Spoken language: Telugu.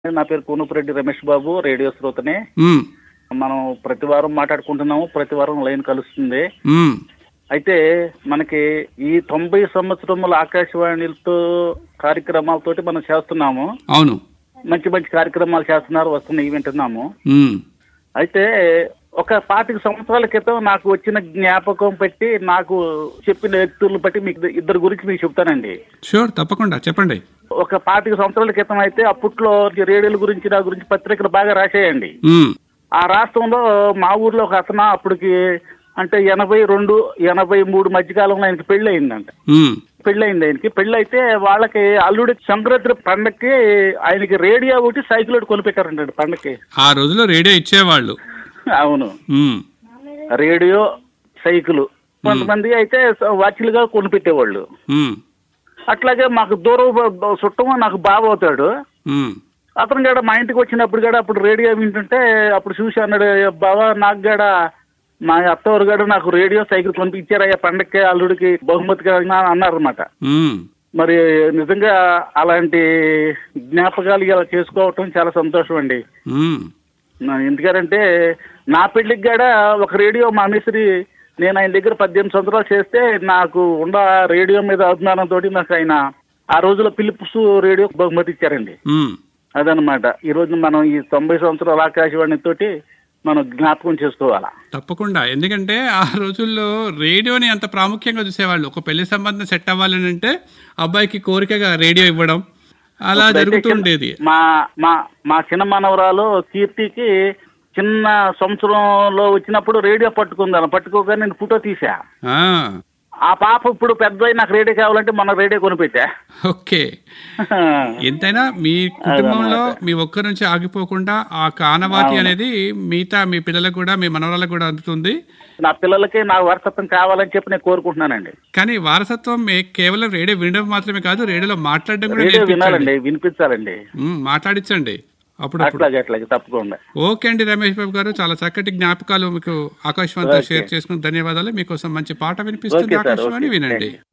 నా పేరు కూనుపురెడ్డి రమేష్ బాబు రేడియో శ్రోతనే ఉమ్, మనం ప్రతి వారం మాట్లాడుకుంటున్నాము ప్రతి వారం లైన్ కలుస్తుంది ఉమ్, అయితే మనకి ఈ తొంభై సంవత్సరముల ఆకాశవాణితో కార్యక్రమాలతోటి మనం చేస్తున్నాము అవును మంచి మంచి కార్యక్రమాలు చేస్తున్నారు వస్తున్నాయి వింటున్నాము ఉమ్, అయితే ఒక పాతిక సంవత్సరాల క్రితం నాకు వచ్చిన జ్ఞాపకం పెట్టి నాకు చెప్పిన వ్యక్తులను బట్టి మీకు ఇద్దరు గురించి మీకు చెప్తానండి షూర్ తప్పకుండా చెప్పండి ఒక పాతిక సంవత్సరాల క్రితం అయితే అప్పట్లో రేడియోల గురించి నా గురించి పత్రికలు బాగా రాసేయండి ఉమ్, ఆ రాష్ట్రంలో మా ఊర్లో ఒక అతను అప్పటికి అంటే ఎనభై రెండు ఎనభై మూడు మధ్యకాలంలో ఆయనకి పెళ్లి అయిందంట ఉమ్, పెళ్లి అయింది ఆయనకి పెళ్లి అయితే వాళ్ళకి అల్లుడి సంక్రాంతి పండక్కి ఆయనకి రేడియో ఒకటి సైకిల్ ఒకటి కొనిపెట్టారంట పండక్కి ఆ రోజుల్లో రేడియో ఇచ్చేవాళ్ళు అవును ఉమ్, రేడియో సైకిల్ కొంతమంది అయితే వాచ్లుగా కొనిపెట్టేవాళ్ళు ఉమ్, అట్లాగే మాకు దూరం చుట్టం నాకు బావ అవుతాడు ఉమ్, అతను కూడా మా ఇంటికి వచ్చినప్పుడు కూడా అప్పుడు రేడియో వింటుంటే అప్పుడు చూసి అన్నాడు బావా నాకు కూడా మా అత్తవారు కూడా నాకు రేడియో సైకిల్ కొనిపించారయ్యా పండక్కి అల్లుడికి బహుమతిగా అన్నారు అనమాట ఉమ్, మరి నిజంగా అలాంటి జ్ఞాపకాలు ఇలా చేసుకోవటం చాలా సంతోషం అండి ఉమ్, నా- ఎందుకంటే నా పెళ్లికి కూడా ఒక రేడియో మా మిస్త్రి నేను ఆయన దగ్గర పద్దెనిమిది సంవత్సరాలు చేస్తే నాకు ఉన్న రేడియో మీద అభిమానంతో నాకు ఆయన ఆ రోజుల్లో ఫిలిప్స్ రేడియో బహుమతి ఇచ్చారండి ఉమ్. అదనమాట ఈ రోజు మనం ఈ తొంభై సంవత్సరాల ఆకాశవాణి తోటి మనం జ్ఞాపకం చేసుకోవాలా తప్పకుండా ఎందుకంటే ఆ రోజుల్లో రేడియోని అంత ప్రాముఖ్యంగా చూసేవాళ్ళు ఒక పెళ్లి సంబంధం సెట్ అవ్వాలని అంటే అబ్బాయికి కోరికగా రేడియో ఇవ్వడం అలా జరుగుతూ ఉండేది మా మా మా చిన్న మనవరాలు కీర్తికి చిన్న సంవత్సరంలో వచ్చినప్పుడు రేడియో పట్టుకుందాను పట్టుకోగానే నేను ఫోటో తీసా ఆ, ఆ పాప ఇప్పుడు పెద్ద నాకు రేడియో కావాలంటే మన రేడియో కొనిపెట్టా ఓకే ఎంతైనా మీ కుటుంబంలో మీ ఒక్కరి నుంచి ఆగిపోకుండా ఆ కానవాతి అనేది మిగతా మీ పిల్లలకు కూడా మీ మనవరాలకు కూడా అందుతుంది నా పిల్లలకి నా వారసత్వం కావాలని చెప్పి నేను కోరుకుంటున్నానండి కానీ వారసత్వం మే- కేవలం రేడియో వినడం మాత్రమే కాదు రేడియోలో మాట్లాడడం కూడా రేడియో నేర్పించండి వినాలండి వినిపించాలండి ఉమ్, మాట్లాడించండి అప్పుడప్పుడు అట్లాగే అట్లాగే తప్పకుండా ఓకే అండి రమేష్ బాబు గారు చాలా చక్కటి జ్ఞాపకాలు మీకు ఆకాశవాణితో షేర్ చేసుకుని ధన్యవాదాలు మీకోసం మంచి పాట వినిపిస్తుంది ఓకే సార్, ఆకాశవాణి ఓకే. వినండి